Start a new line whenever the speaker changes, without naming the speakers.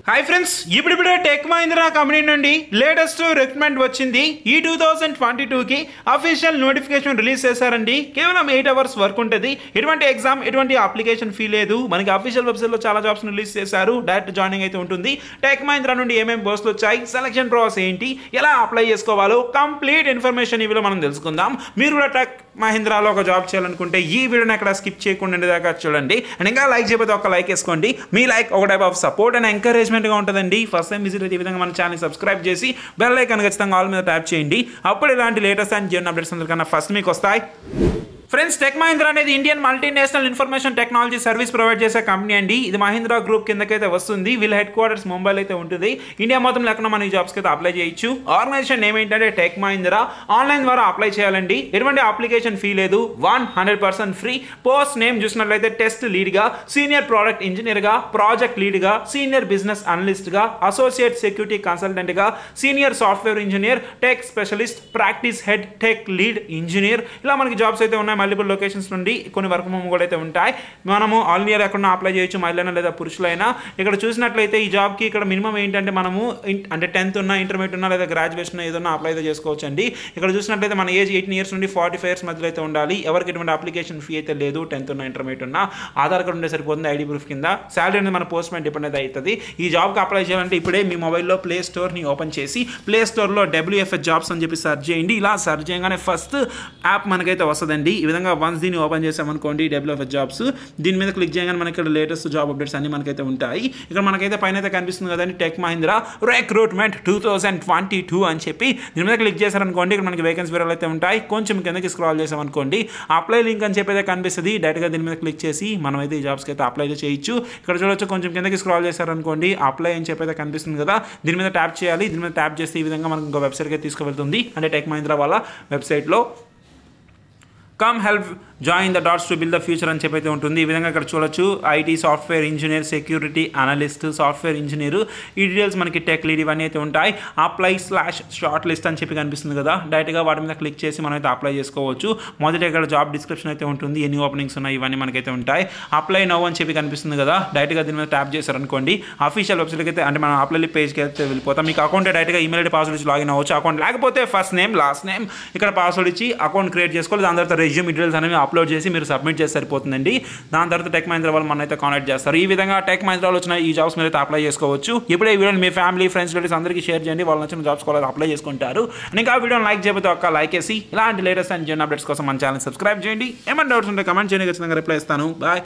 hi friends ఇప్పుడిప్పుడే Tech Mahindra company నుండి latest recruitment వచ్చింది ఈ టూ థౌజండ్ ట్వంటీ టూకి అఫీషియల్ నోటిఫికేషన్ రిలీజ్ చేశారండి కేవలం ఎయిట్ అవర్స్ వర్క్ ఉంటుంది ఎటువంటి ఎగ్జామ్ ఎటువంటి అప్లికేషన్ ఫీ లేదు మనకి అఫీషియల్ వెబ్సైట్లో చాలా జాబ్స్ రిలీజ్ చేశారు డైరెక్ట్ జాయినింగ్ అయితే ఉంటుంది టెక్ మహీంద్రా నుండి ఏమేమి పోస్టులు వచ్చాయి సెలక్షన్ ప్రాసెస్ ఏంటి ఎలా అప్లై చేసుకోవాలో కంప్లీట్ ఇన్ఫర్మేషన్ ఇవిలో మనం తెలుసుకుందాం మీరు కూడా టెక్ మహీంద్రాలో ఒక జాబ్ చేయాలనుకుంటే ఈ వీడియోని అక్కడ స్కిప్ చేయకుండా ఉండేదాకా చూడండి అండ్ ఇంకా లైక్ చేయకపోతే ఒక లైక్ వేసుకోండి మీ లైక్ ఒక టైప్ ఆఫ్ సపోర్ట్ అండ్ ఎంకరేజ్మెంట్గా ఉంటుందండి ఫస్ట్ టైం విజిట్ అయితే ఈ విధంగా మన ఛానల్ సబ్స్క్రైబ్ చేసి బెల్ ఐకాన్ ఖచ్చితంగా ఆల్ మీద ట్యాప్ చేయండి అప్పుడు ఇలాంటి లేటెస్ట్ అండ్ జీవన్ అప్డేట్స్ అందరికన్నా ఫస్ట్ మీకు వస్తాయి ఫ్రెండ్స్ టెక్ మహీంద్రా అనేది Indian multinational information technology service provide చేసే కంపెనీ అండి ఇది మహీంద్రా గ్రూప్ కిందకైతే వస్తుంది వీళ్ళ హెడ్ క్వార్టర్స్ ముంబైలో అయితే ఉంటుంది ఇండియా మొత్తం లేకుండా మన ఈ జాబ్స్కి అయితే అప్లై చేయొచ్చు ఆర్గనైజేషన్ ఏమేంటంటే టెక్ మహీంద్రా ఆన్లైన్ ద్వారా అప్లై చేయాలండి ఎటువంటి అప్లికేషన్ ఫీ లేదు one hundred percent free post name చూసినట్లయితే టెస్ట్ లీడ్గా సీనియర్ ప్రోడక్ట్ ఇంజనీర్గా ప్రాజెక్ట్ లీడ్గా సీనియర్ బిజినెస్ అనలిస్ట్గా అసోసియేట్ సెక్యూరిటీ కన్సల్టెంట్గా senior software engineer tech specialist practice head tech lead engineer ఇలా మనకి జాబ్స్ అయితే ఉన్నాయి మల్టిపుల్ లొకేషన్స్ నుండి కొన్ని వర్క్ హోమ్ కూడా అయితే ఉంటాయి మనము ఆల్ ఇండియా ఎక్కడ అప్లై చేయొచ్చు మహిళైనా లేదా పురుషులైనా ఇక్కడ చూసినట్లయితే ఈ జాబ్కి ఇక్కడ మినిమం ఏంటంటే మనము ఇన్- అంటే టెన్త్ ఉన్నా ఇంటర్మీడియట్ ఉన్నా లేదా గ్రాడ్యుయేషన్ ఏదైనా అప్లై అయితే చేసుకోవచ్చు అండి ఇక్కడ చూసినట్లయితే మన ఏజ్ ఎయిటీన్ ఇయర్స్ నుండి ఫార్టీ ఫైవ్ ఇయర్స్ మధ్యలో అయితే ఉండాలి ఎవరికి ఎటువంటి అప్లికేషన్ ఫీ అయితే లేదు టెన్త్ ఉన్నా ఇంటర్మీడియట్ ఉన్నా ఆధార్ కార్డు ఉంటే సరిపోతుంది ఐడి ప్రూఫ్ కింద శాలరీ అనేది మన పోస్ట్ మ్యాన్ డిపెండ్ అయితే అవుతుంది ఈ జాబ్కి అప్లై చేయాలంటే ఇప్పుడే మీ మొబైల్లో ప్లే స్టోర్ని ఓపెన్ చేసి ప్లే స్టోర్లో డబ్ల్యూఎఫ్ఎస్ జాబ్స్ అని చెప్పి సెర్చ్ చేయండి ఇలా సెర్చ్ చేయగానే ఫస్ట్ యాప్ మనకైతే వస్తుందండి ఈ విధంగా వన్స్ దీన్ని ఓపెన్ చేసామనుకోండి డబ్ల్యూఎఫ్ఎస్ జాబ్స్ దీని మీద క్లిక్ చేయగానే మనకి ఇక్కడ లేటెస్ట్ జాబ్ అప్డేట్స్ అన్ని మనకైతే ఉంటాయి ఇక్కడ మనకైతే పైన అయితే కనిపిస్తుంది కదండి Tech Mahindra recruitment two thousand twenty two అని చెప్పి దీని మీద క్లిక్ చేశారనుకోండి ఇక్కడ మనకి వేకెన్సీ వివరాలు అయితే ఉంటాయి కొంచెం కిందకి స్క్రాల్ చేసామనుకోండి అప్లై లింక్ అని చెప్పి అయితే కనిపిస్తుంది డైరెక్ట్గా దీని మీద క్లిక్ చేసి మనం అయితే ఈ జాబ్స్కి అయితే అప్లై అయితే చేయొచ్చు ఇక్కడ చూడొచ్చు కొంచెం కిందకి స్క్రాల్ చేశారనుకోండి అప్లై అని చెప్పి అయితే కనిపిస్తుంది కదా దీని మీద ట్యాప్ చేయాలి దీని మీద ట్యాప్ చేస్తే ఈ విధంగా మనకు ఇంకో వెబ్సైట్కి అయితే తీసుకువెళ్తుంది అంటే టెక్ మహీంద్రా వాళ్ళ వెబ్సైట్లో come help join the dots to build the future అని చెప్పైతే ఉంటుంది ఈ విధంగా ఇక్కడ చూడొచ్చు IT software engineer security analyst software engineer ఈ డీటెయిల్స్ మనకి టెక్ లీడ్ ఇవన్నీ అయితే ఉంటాయి అప్లై స్లాష్ షార్ట్ లిస్ట్ అని చెప్పి కనిపిస్తుంది కదా డైరెక్ట్గా వాటి మీద క్లిక్ చేసి మనం అయితే అప్లై చేసుకోవచ్చు మొదట ఇక్కడ జాబ్ డిస్క్రిప్షన్ అయితే ఉంటుంది ఎన్ని ఓపెనింగ్స్ ఉన్నాయి ఇవన్నీ మనకైతే ఉంటాయి అప్లై నో అని చెప్పి కనిపిస్తుంది కదా డైరెక్ట్గా దీని మీద ట్యాప్ చేశారనుకోండి అఫీషియల్ వెబ్సైట్కి అయితే అంటే మనం అప్లై పేజ్కి అయితే వెళ్ళిపోతాం మీకు అకౌంట్ డైరెక్ట్గా ఈమెయిల్ ఐడి పాస్వర్డ్ ఇచ్చి లాగిన్ అవ్వచ్చు అకౌంట్ లేకపోతే ఫస్ట్ నేమ్ లాస్ట్ నేమ్ ఇక్కడ పాస్వర్డ్ ఇచ్చి అకౌంట్ క్రియేట్ చేసుకోవాలి దాని తర్వాత రెజ్యూమ్ డీటెయిల్స్ అనేవి అప్లోడ్ చేసి మీరు సబ్మిట్ చేసి సరిపోతుందండి దాని తర్వాత టెక్ మహీంద్రా వాళ్ళు మన అయితే కాంటాక్ట్ చేస్తారు ఈ విధంగా టెక్ మహీంద్రాలో వచ్చిన ఈ జాబ్స్ మీద అయితే అప్లై చేసుకోవచ్చు ఇప్పుడే ఈ వీడియోని మీ ఫ్యామిలీ ఫ్రెండ్స్ రిలేటివ్స్ అందరికీ షేర్ చేయండి వాళ్ళు నచ్చిన జాబ్స్ కూడా అప్లై చేసుకుంటారు అండ్ ఇంకా ఆ వీడియోని లైక్ చేయకపోతే ఒక్క లైక్ వేసి ఇలాంటి లేటెస్ట్ అండ్ జన్ అప్డేట్స్ కోసం మన ఛానల్ సబ్స్క్రైబ్ చేయండి ఏమైనా డౌట్స్ ఉంటే కమెంట్ చేయండి ఖచ్చితంగా రిప్లై ఇస్తాను బాయ్